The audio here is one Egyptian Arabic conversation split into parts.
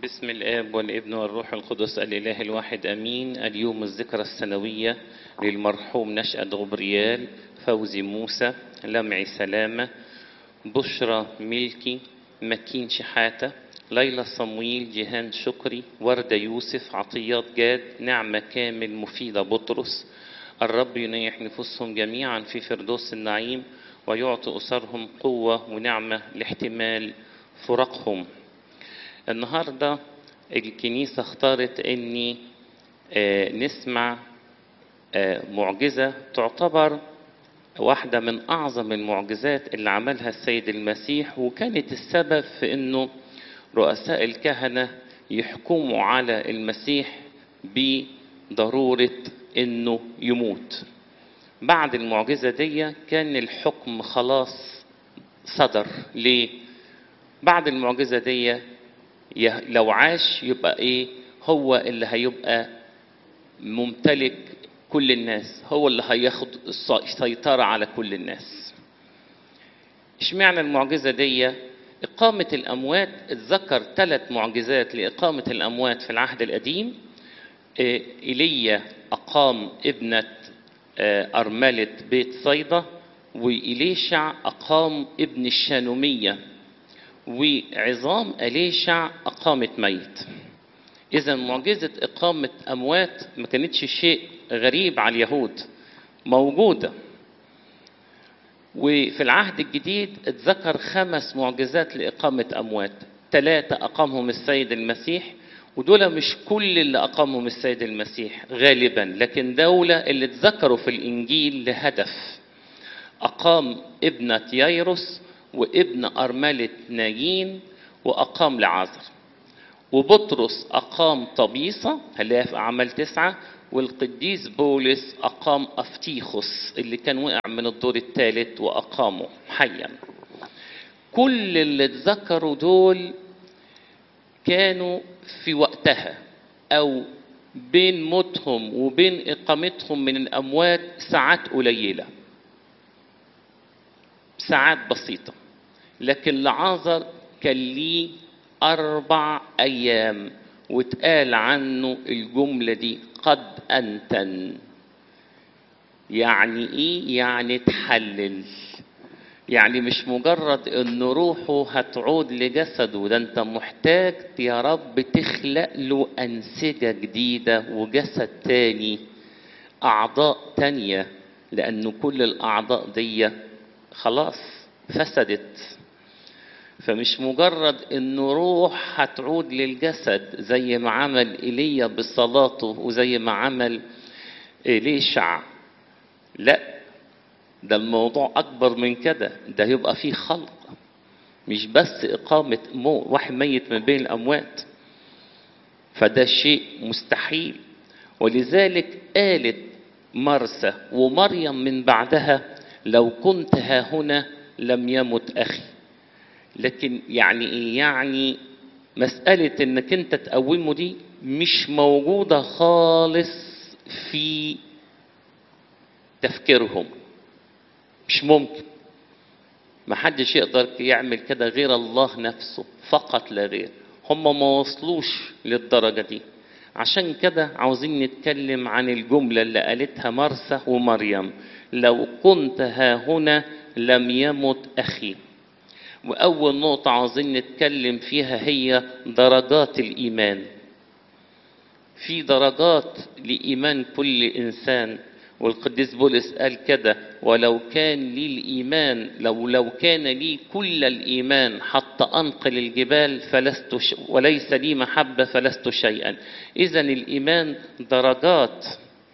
بسم الآب والابن والروح القدس الإله الواحد أمين اليوم الذكرى السنوية للمرحوم نشأة غبريال فوزي موسى لمعي سلامة بشرى ملكي مكين شحاتة ليلى صمويل جيهان شكري وردة يوسف عطيات جاد نعمة كامل مفيدة بطرس الرب ينيح نفوسهم جميعا في فردوس النعيم ويعطي أسرهم قوة ونعمة لاحتمال فراقهم النهارده الكنيسة اختارت اني آه، نسمع آه، معجزة تعتبر واحدة من أعظم المعجزات اللي عملها السيد المسيح وكانت السبب في إنه رؤساء الكهنة يحكموا على المسيح بضرورة إنه يموت. بعد المعجزة دي كان الحكم خلاص صدر ليه؟ بعد المعجزة دي يه- لو عاش يبقى ايه هو اللي هيبقى ممتلك كل الناس هو اللي هياخد الس- السيطرة على كل الناس اشمعنى المعجزة دي إقامة الأموات اتذكر ثلاث معجزات لإقامة الأموات في العهد القديم إيه، إيليا أقام ابنة آه، أرملة بيت صيدا وإليشع أقام ابن الشانومية وعظام أليشع أقامت ميت إذا معجزة إقامة أموات ما كانتش شيء غريب على اليهود موجودة وفي العهد الجديد اتذكر خمس معجزات لإقامة أموات ثلاثة أقامهم السيد المسيح ودول مش كل اللي أقامهم السيد المسيح غالبا لكن دولة اللي اتذكروا في الإنجيل لهدف أقام ابنة ييروس وابن أرملة نايين وأقام لعازر وبطرس أقام طبيصة اللي هي في أعمال تسعة والقديس بولس أقام أفتيخوس اللي كان وقع من الدور الثالث وأقامه حيا كل اللي اتذكروا دول كانوا في وقتها أو بين موتهم وبين إقامتهم من الأموات ساعات قليلة ساعات بسيطة لكن لعازر كان ليه أربع أيام واتقال عنه الجملة دي قد أنتن يعني إيه؟ يعني اتحلل يعني مش مجرد ان روحه هتعود لجسده ده انت محتاج يا رب تخلق له انسجه جديده وجسد تاني اعضاء تانيه لان كل الاعضاء دي خلاص فسدت فمش مجرد ان روح هتعود للجسد زي ما عمل ايليا بصلاته وزي ما عمل إليشع لا ده الموضوع اكبر من كده ده يبقى فيه خلق مش بس اقامه مو واحد ميت من بين الاموات فده شيء مستحيل ولذلك قالت مرسى ومريم من بعدها لو كنت ها هنا لم يمت اخي لكن يعني ايه يعني مساله انك انت تقومه دي مش موجوده خالص في تفكيرهم مش ممكن محدش يقدر يعمل كده غير الله نفسه فقط لا غير هم ما وصلوش للدرجة دي عشان كده عاوزين نتكلم عن الجملة اللي قالتها مرسى ومريم لو كنت ها هنا لم يمت أخي وأول نقطة عاوزين نتكلم فيها هي درجات الإيمان في درجات لإيمان كل إنسان والقديس بولس قال كده ولو كان لي الإيمان لو لو كان لي كل الإيمان حتى أنقل الجبال فلست ش... وليس لي محبة فلست شيئا إذا الإيمان درجات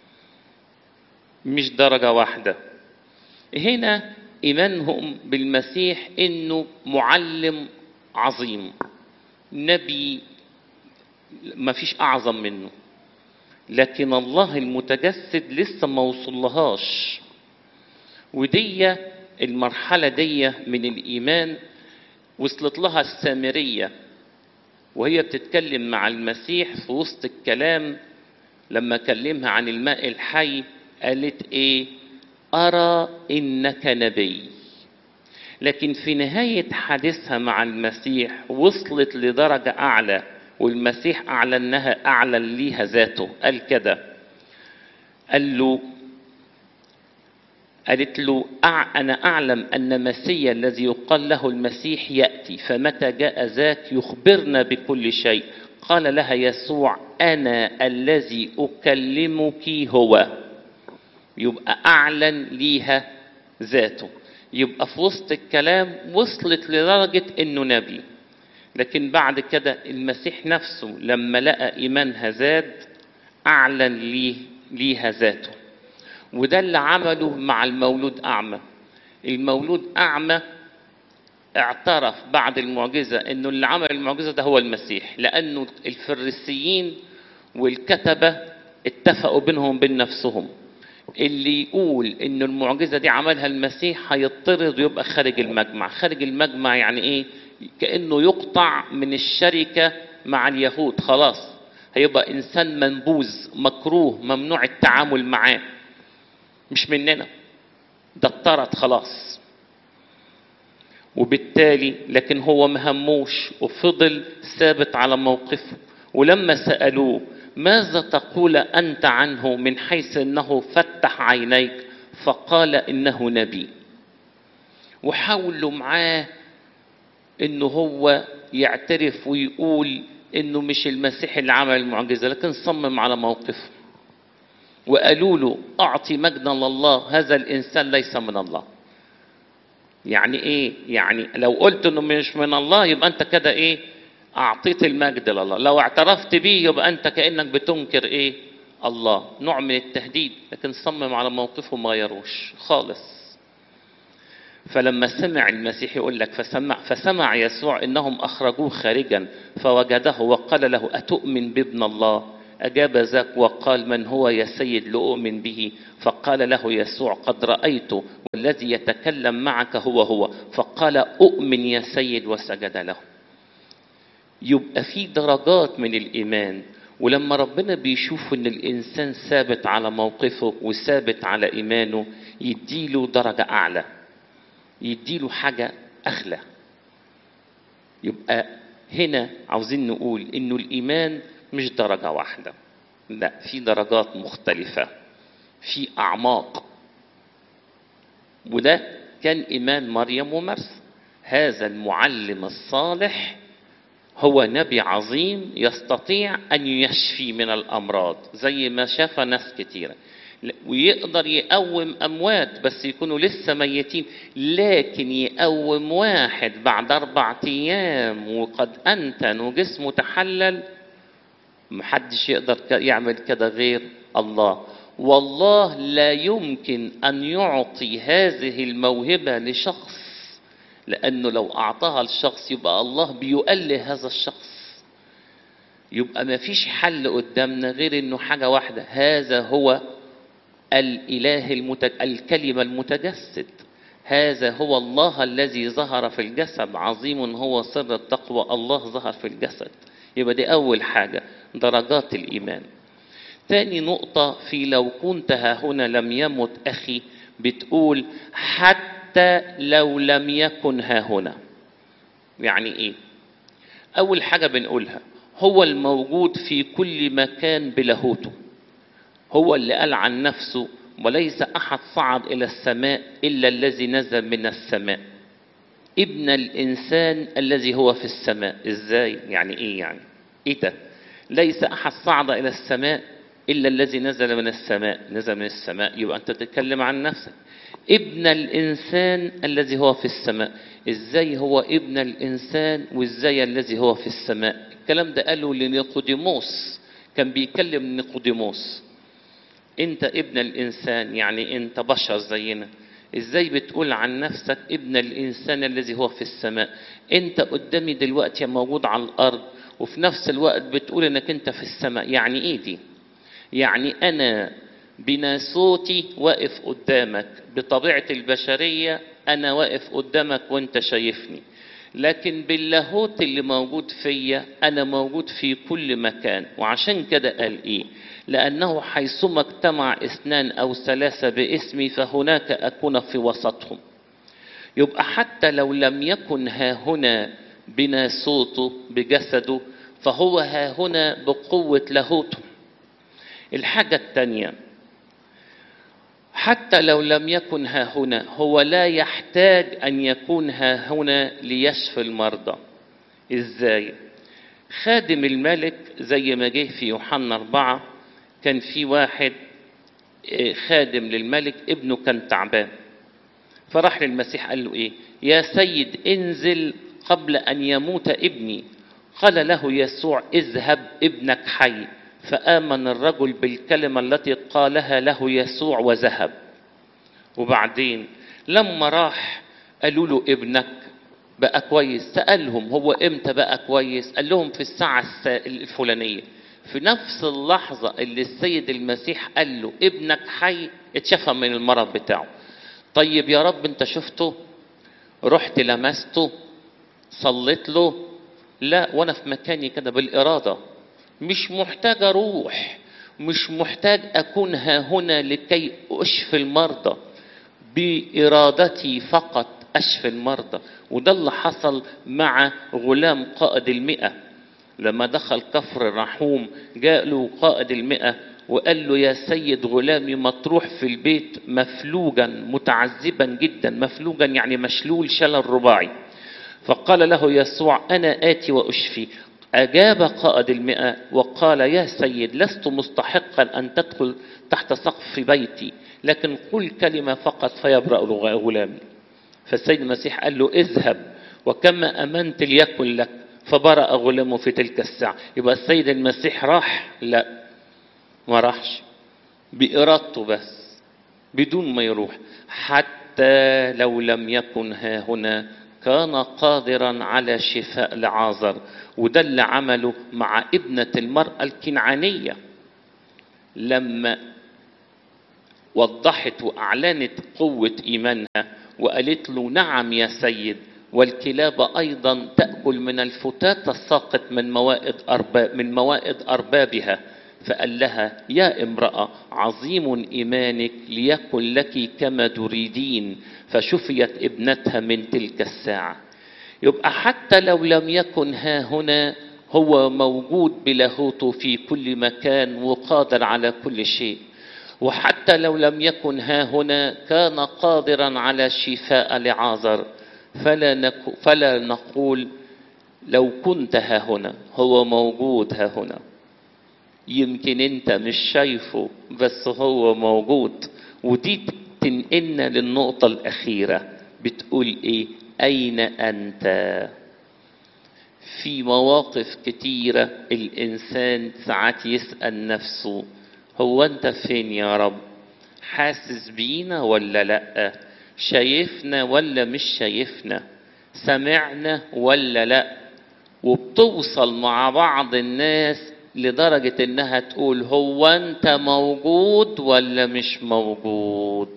مش درجة واحدة هنا إيمانهم بالمسيح إنه معلم عظيم نبي ما فيش أعظم منه لكن الله المتجسد لسه ما وصلهاش ودي المرحلة دي من الإيمان وصلت لها السامرية وهي بتتكلم مع المسيح في وسط الكلام لما كلمها عن الماء الحي قالت ايه أرى إنك نبي لكن في نهاية حديثها مع المسيح وصلت لدرجة أعلى والمسيح أعلنها أعلن ليها ذاته قال كده قال له قالت له أنا أعلم أن مسيا الذي يقال له المسيح يأتي فمتى جاء ذاك يخبرنا بكل شيء قال لها يسوع أنا الذي أكلمك هو يبقى أعلن ليها ذاته يبقى في وسط الكلام وصلت لدرجة إنه نبي لكن بعد كده المسيح نفسه لما لقى إيمانها زاد أعلن ليه ليها ذاته وده اللي عمله مع المولود أعمى المولود أعمى اعترف بعد المعجزة انه اللي عمل المعجزة ده هو المسيح لانه الفريسيين والكتبة اتفقوا بينهم بين نفسهم اللي يقول ان المعجزة دي عملها المسيح هيطرد ويبقى خارج المجمع خارج المجمع يعني ايه كأنه يقطع من الشركة مع اليهود خلاص هيبقى انسان منبوذ مكروه ممنوع التعامل معاه مش مننا ده اتطرد خلاص وبالتالي لكن هو مهموش وفضل ثابت على موقفه ولما سألوه ماذا تقول أنت عنه من حيث أنه فتح عينيك فقال إنه نبي وحاولوا معاه أنه هو يعترف ويقول أنه مش المسيح اللي عمل المعجزة لكن صمم على موقفه وقالوا له أعطي مجدا لله هذا الإنسان ليس من الله يعني ايه يعني لو قلت انه مش من الله يبقى انت كده ايه اعطيت المجد لله لو اعترفت بيه يبقى انت كانك بتنكر ايه الله نوع من التهديد لكن صمم على موقفه ما غيروش خالص فلما سمع المسيح يقول لك فسمع فسمع يسوع انهم اخرجوه خارجا فوجده وقال له اتؤمن بابن الله أجاب ذاك وقال من هو يا سيد لأؤمن به فقال له يسوع قد رأيته والذي يتكلم معك هو هو فقال أؤمن يا سيد وسجد له يبقى في درجات من الإيمان ولما ربنا بيشوف ان الانسان ثابت على موقفه وثابت على ايمانه يديله درجه اعلى يديله حاجه اخلى يبقى هنا عاوزين نقول انه الايمان مش درجة واحدة لا في درجات مختلفة في أعماق وده كان إيمان مريم ومرثى هذا المعلم الصالح هو نبي عظيم يستطيع أن يشفي من الأمراض زي ما شاف ناس كتيرة ويقدر يقوم أموات بس يكونوا لسه ميتين لكن يقوم واحد بعد أربعة أيام وقد أنتن وجسمه تحلل محدش يقدر يعمل كده غير الله والله لا يمكن ان يعطي هذه الموهبه لشخص لانه لو اعطاها لشخص يبقى الله بيؤله هذا الشخص يبقى ما فيش حل قدامنا غير انه حاجه واحده هذا هو الاله المتج... الكلمه المتجسد هذا هو الله الذي ظهر في الجسد عظيم هو سر التقوى الله ظهر في الجسد يبقى دي أول حاجة درجات الإيمان تاني نقطة في لو كنت ها هنا لم يمت أخي بتقول حتى لو لم يكن ها هنا يعني إيه أول حاجة بنقولها هو الموجود في كل مكان بلاهوته هو اللي قال عن نفسه وليس أحد صعد إلى السماء إلا الذي نزل من السماء ابن الإنسان الذي هو في السماء إزاي يعني إيه يعني إيه ده ليس أحد صعد إلى السماء إلا الذي نزل من السماء نزل من السماء يبقى أنت تتكلم عن نفسك ابن الإنسان الذي هو في السماء إزاي هو ابن الإنسان وإزاي الذي هو في السماء الكلام ده قاله لنيقوديموس كان بيكلم نيقوديموس أنت ابن الإنسان يعني أنت بشر زينا ازاي بتقول عن نفسك ابن الانسان الذي هو في السماء انت قدامي دلوقتي موجود على الارض وفي نفس الوقت بتقول انك انت في السماء يعني ايه دي يعني انا بناسوتي واقف قدامك بطبيعة البشرية انا واقف قدامك وانت شايفني لكن باللاهوت اللي موجود فيا انا موجود في كل مكان وعشان كده قال ايه لأنه حيثما اجتمع اثنان أو ثلاثة باسمي فهناك أكون في وسطهم يبقى حتى لو لم يكن ها هنا بنا صوته بجسده فهو ها هنا بقوة لاهوته الحاجة الثانية حتى لو لم يكن ها هنا هو لا يحتاج أن يكون ها هنا ليشفي المرضى إزاي؟ خادم الملك زي ما جه في يوحنا أربعة كان في واحد خادم للملك ابنه كان تعبان فراح للمسيح قال له ايه يا سيد انزل قبل ان يموت ابني قال له يسوع اذهب ابنك حي فامن الرجل بالكلمه التي قالها له يسوع وذهب وبعدين لما راح قالوا له ابنك بقى كويس سالهم هو امتى بقى كويس قال لهم في الساعه الفلانيه في نفس اللحظة اللي السيد المسيح قال له ابنك حي اتشفى من المرض بتاعه طيب يا رب انت شفته رحت لمسته صليت له لا وانا في مكاني كده بالإرادة مش محتاج اروح مش محتاج اكون ها هنا لكي اشفي المرضى بارادتي فقط اشفي المرضى وده اللي حصل مع غلام قائد المئة لما دخل كفر الرحوم جاء له قائد المئة وقال له يا سيد غلامي مطروح في البيت مفلوجا متعذبا جدا مفلوجا يعني مشلول شلل رباعي فقال له يسوع أنا آتي وأشفي أجاب قائد المئة وقال يا سيد لست مستحقا أن تدخل تحت سقف بيتي لكن قل كلمة فقط فيبرأ غلامي فالسيد المسيح قال له اذهب وكما أمنت ليكن لك فبرأ غلامه في تلك الساعة يبقى السيد المسيح راح لا ما راحش بإرادته بس بدون ما يروح حتى لو لم يكن ها هنا كان قادرا على شفاء لعازر وده اللي عمله مع ابنة المرأة الكنعانية لما وضحت وأعلنت قوة إيمانها وقالت له نعم يا سيد والكلاب أيضا تأكل من الفتات الساقط من موائد أرباب من موائد أربابها فقال لها يا امرأة عظيم إيمانك ليكن لك كما تريدين فشفيت ابنتها من تلك الساعة يبقى حتى لو لم يكن ها هنا هو موجود بلاهوته في كل مكان وقادر على كل شيء وحتى لو لم يكن ها هنا كان قادرا على شفاء لعازر فلا, نكو فلا نقول لو كنت ها هنا هو موجود ها هنا يمكن انت مش شايفه بس هو موجود ودي تنقلنا للنقطة الأخيرة بتقول إيه أين أنت في مواقف كتيرة الإنسان ساعات يسأل نفسه هو أنت فين يا رب حاسس بينا ولا لأ شايفنا ولا مش شايفنا سمعنا ولا لا وبتوصل مع بعض الناس لدرجة انها تقول هو انت موجود ولا مش موجود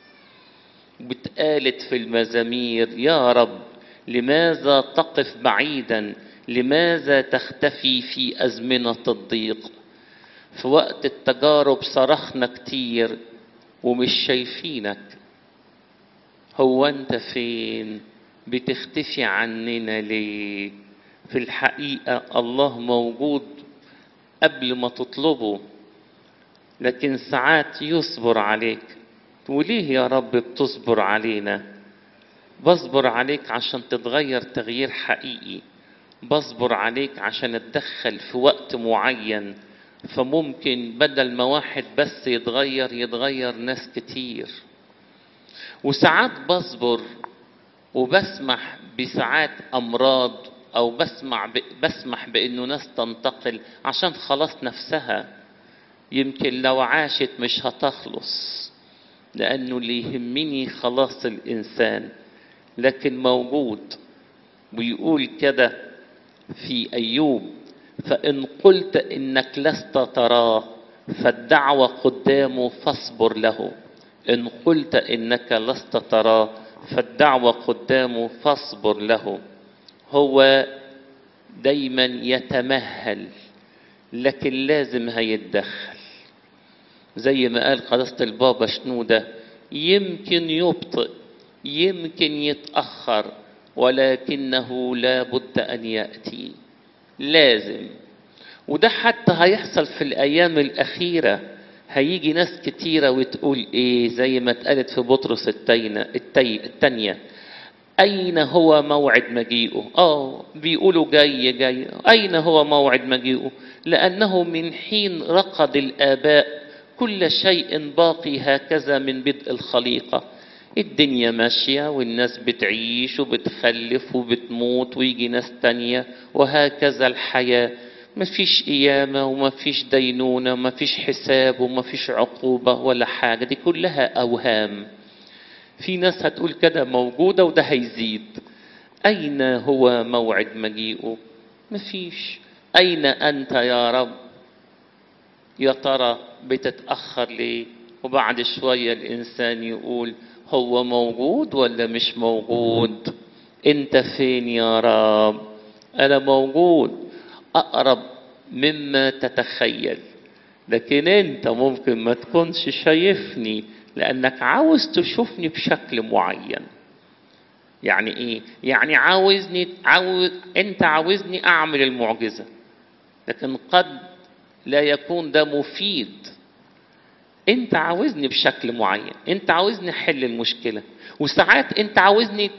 بتقالت في المزامير يا رب لماذا تقف بعيدا لماذا تختفي في أزمنة الضيق في وقت التجارب صرخنا كتير ومش شايفينك هو انت فين بتختفي عننا ليه في الحقيقة الله موجود قبل ما تطلبه لكن ساعات يصبر عليك وليه يا رب بتصبر علينا بصبر عليك عشان تتغير تغيير حقيقي بصبر عليك عشان اتدخل في وقت معين فممكن بدل ما واحد بس يتغير يتغير ناس كتير وساعات بصبر وبسمح بساعات امراض او بسمع ب... بسمح بانه ناس تنتقل عشان خلاص نفسها يمكن لو عاشت مش هتخلص لانه اللي يهمني خلاص الانسان لكن موجود ويقول كده في ايوب فان قلت انك لست تراه فالدعوه قدامه فاصبر له ان قلت انك لست تراه فالدعوه قدامه فاصبر له هو دايما يتمهل لكن لازم هيتدخل زي ما قال قداسة البابا شنودة يمكن يبطئ يمكن يتأخر ولكنه لا بد أن يأتي لازم وده حتى هيحصل في الأيام الأخيرة هيجي ناس كتيرة وتقول إيه زي ما اتقالت في بطرس التينة التي التانية أين هو موعد مجيئه؟ آه بيقولوا جاي جاي أين هو موعد مجيئه؟ لأنه من حين رقد الآباء كل شيء باقي هكذا من بدء الخليقة الدنيا ماشية والناس بتعيش وبتخلف وبتموت ويجي ناس تانية وهكذا الحياة مفيش قيامة ومفيش دينونة ومفيش حساب ومفيش عقوبة ولا حاجة دي كلها أوهام في ناس هتقول كده موجودة وده هيزيد أين هو موعد مجيئه مفيش أين أنت يا رب يا ترى بتتأخر ليه وبعد شوية الإنسان يقول هو موجود ولا مش موجود انت فين يا رب انا موجود اقرب مما تتخيل لكن انت ممكن ما تكونش شايفني لانك عاوز تشوفني بشكل معين يعني ايه يعني عاوزني عاوز انت عاوزني اعمل المعجزه لكن قد لا يكون ده مفيد انت عاوزني بشكل معين انت عاوزني احل المشكله وساعات انت عاوزني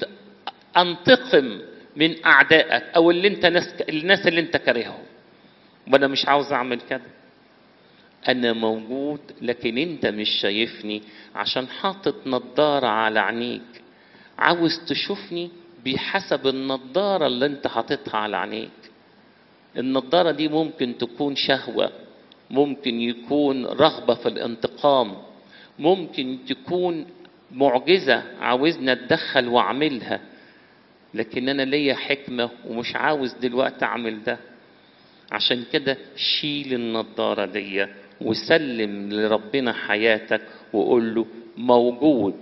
انتقم من اعدائك او اللي انت ناس الناس اللي انت كارههم وانا مش عاوز اعمل كده انا موجود لكن انت مش شايفني عشان حاطط نضاره على عينيك عاوز تشوفني بحسب النضاره اللي انت حاططها على عينيك النضاره دي ممكن تكون شهوه ممكن يكون رغبة في الانتقام ممكن تكون معجزة عاوزنا اتدخل واعملها لكن انا ليا حكمة ومش عاوز دلوقتي اعمل ده عشان كده شيل النضارة دي وسلم لربنا حياتك وقول له موجود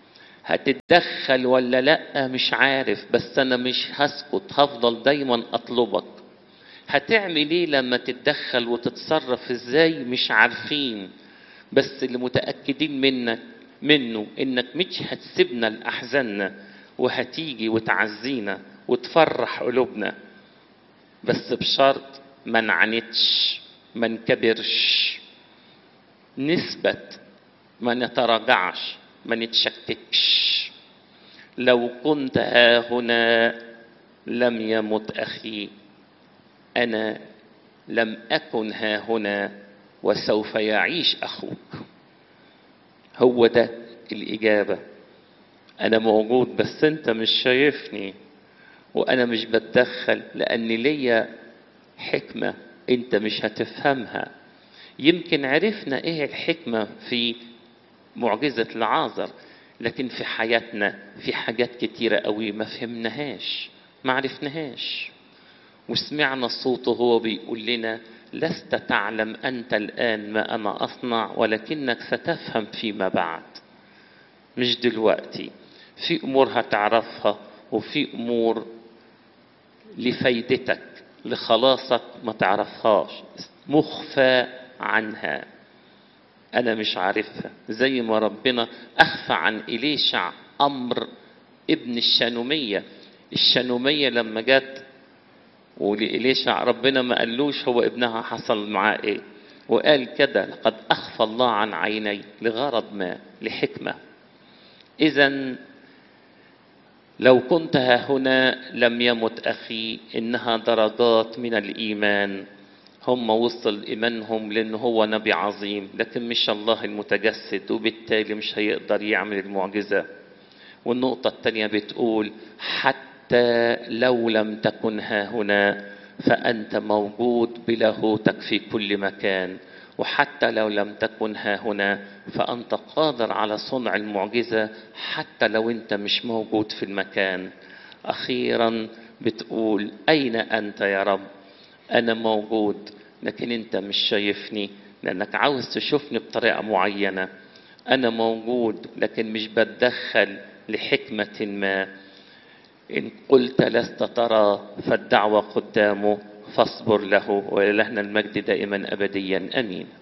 هتتدخل ولا لا مش عارف بس انا مش هسكت هفضل دايما اطلبك هتعمل ايه لما تتدخل وتتصرف ازاي مش عارفين بس اللي متاكدين منك منه انك مش هتسيبنا لاحزاننا وهتيجي وتعزينا وتفرح قلوبنا بس بشرط ما نعنتش ما نكبرش نثبت ما نتراجعش ما نتشككش لو كنت ها هنا لم يمت اخي انا لم اكن ها هنا وسوف يعيش اخوك هو ده الاجابه انا موجود بس انت مش شايفني وانا مش بتدخل لان ليا حكمه انت مش هتفهمها يمكن عرفنا ايه الحكمه في معجزه العازر لكن في حياتنا في حاجات كتيره قوي ما فهمناهاش ما عرفناهاش وسمعنا صوته هو بيقول لنا لست تعلم انت الان ما انا اصنع ولكنك ستفهم فيما بعد مش دلوقتي في امور هتعرفها وفي امور لفايدتك لخلاصك ما تعرفهاش مخفى عنها انا مش عارفها زي ما ربنا اخفى عن اليشع امر ابن الشانوميه الشانوميه لما جت ولإليشع ربنا ما قالوش هو ابنها حصل معاه ايه وقال كده لقد اخفى الله عن عيني لغرض ما لحكمه اذا لو كنت ها هنا لم يمت اخي انها درجات من الايمان هم وصل ايمانهم لان هو نبي عظيم لكن مش الله المتجسد وبالتالي مش هيقدر يعمل المعجزه والنقطه الثانيه بتقول حتى حتى لو لم تكن ها هنا فأنت موجود بلاهوتك في كل مكان وحتى لو لم تكن ها هنا فأنت قادر على صنع المعجزة حتى لو أنت مش موجود في المكان أخيرا بتقول أين أنت يا رب أنا موجود لكن أنت مش شايفني لأنك عاوز تشوفني بطريقة معينة أنا موجود لكن مش بتدخل لحكمة ما إن قلت لست ترى فالدعوة قدامه فاصبر له ولهنا المجد دائما أبديا أمين